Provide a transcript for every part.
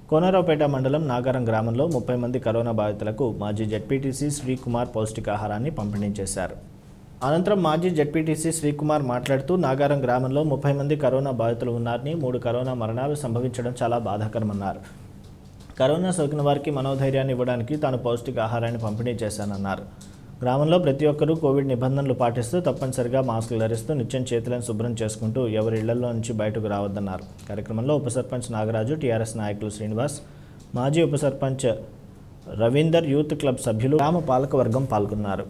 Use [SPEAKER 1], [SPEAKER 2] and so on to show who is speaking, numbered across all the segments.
[SPEAKER 1] కోనరావుపేట మండలం నాగారం గ్రామంలో ముప్పై మంది కరోనా బాధితులకు మాజీ జెడ్పీటీసీ శ్రీకుమార్ పౌష్టికాహారాన్ని పంపిణీ చేశారు అనంతరం మాజీ జెడ్పీటీసీ శ్రీకుమార్ మాట్లాడుతూ నాగారం గ్రామంలో ముప్పై మంది కరోనా బాధితులు ఉన్నారని మూడు కరోనా మరణాలు సంభవించడం చాలా బాధాకరమన్నారు కరోనా సోకిన వారికి మనోధైర్యాన్ని ఇవ్వడానికి తాను పౌష్టికాహారాన్ని పంపిణీ చేశానన్నారు గ్రామంలో ప్రతి ఒక్కరూ కోవిడ్ నిబంధనలు పాటిస్తూ తప్పనిసరిగా మాస్కులు ధరిస్తూ నిత్యం చేతులను శుభ్రం చేసుకుంటూ ఎవరి ఇళ్లలో నుంచి బయటకు రావద్దన్నారు కార్యక్రమంలో ఉప సర్పంచ్ నాగరాజు టీఆర్ఎస్ నాయకులు శ్రీనివాస్ మాజీ ఉప సర్పంచ్ రవీందర్ యూత్ క్లబ్ సభ్యులు గ్రామ పాలకవర్గం పాల్గొన్నారు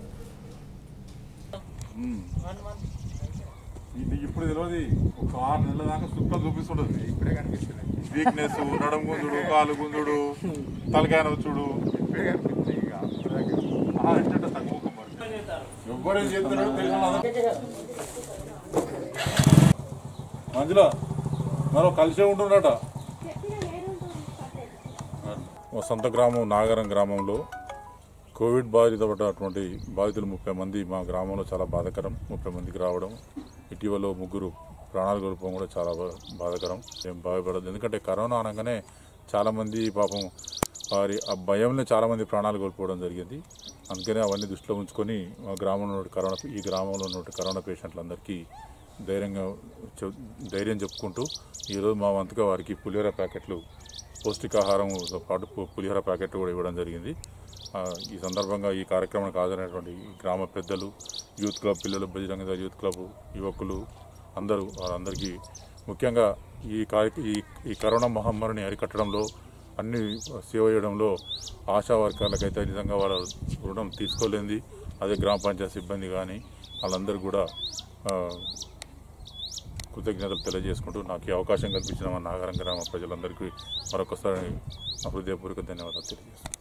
[SPEAKER 2] ఇది ఇప్పుడు తెలియదు ఒక ఆరు నెలల దాకా సుక్కలు చూపిస్తుంటుంది
[SPEAKER 3] ఇప్పుడే కనిపిస్తుంది
[SPEAKER 2] వీక్నెస్ నడం గుంజుడు కాలు గుంజుడు తలకాయ నొచ్చుడు
[SPEAKER 3] ఇప్పుడే కనిపిస్తుంది ఇక అప్పటిదాకా
[SPEAKER 2] ఆహా, ఎట్లంటే తగ్గుముఖం మరి ఎవ్వడే చేస్తున్నాడు తెలిసిన వాళ్ళందరూ. మంజుల మరో కలిసే ఉంటుండట మా సొంత గ్రామం నాగరం గ్రామంలో కోవిడ్ బాధిత పడినటువంటి బాధితులు ముప్పై మంది మా గ్రామంలో చాలా బాధాకరం ముప్పై మందికి రావడం ఇటీవల ముగ్గురు ప్రాణాలు కోల్పోవడం కూడా చాలా బా- బాధాకరం ఏం బాధపడదు ఎందుకంటే కరోనా అనగానే చాలామంది పాపం వారి ఆ భయంలో చాలామంది ప్రాణాలు కోల్పోవడం జరిగింది అందుకనే అవన్నీ దృష్టిలో ఉంచుకొని మా గ్రామంలో ఉన్న కరోనా ఈ గ్రామంలో ఉన్న కరోనా పేషెంట్లందరికీ ధైర్యంగా చెప్- ధైర్యం చెప్పుకుంటూ ఈరోజు మా వంతుగా వారికి పులిహోర ప్యాకెట్లు పౌష్టికాహారంతో పాటు పు- పులిహోర ప్యాకెట్ కూడా ఇవ్వడం జరిగింది ఆ, ఈ సందర్భంగా ఈ కార్యక్రమానికి హాజరైనటువంటి ఈ గ్రామ పెద్దలు యూత్ క్లబ్ పిల్లలు బజరంగ దళ యూత్ క్లబ్ యువకులు అందరూ వారందరికీ ముఖ్యంగా ఈ కార్య ఈ ఈ కరోనా మహమ్మారిని అరికట్టడంలో అన్ని సేవ చేయడంలో ఆశా వర్గాలకైతే నిజంగా వాళ్ళ రుణం తీసుకోలేంది అదే గ్రామ పంచాయతీ సిబ్బంది కానీ వాళ్ళందరూ కూడా ఆ, కృతజ్ఞతలు తెలియజేసుకుంటూ నాకు ఈ అవకాశం కల్పించిన మా నాగరం గ్రామ ప్రజలందరికీ మరొకసారి నా హృదయపూర్వక ధన్యవాదాలు తెలియజేస్తున్నాను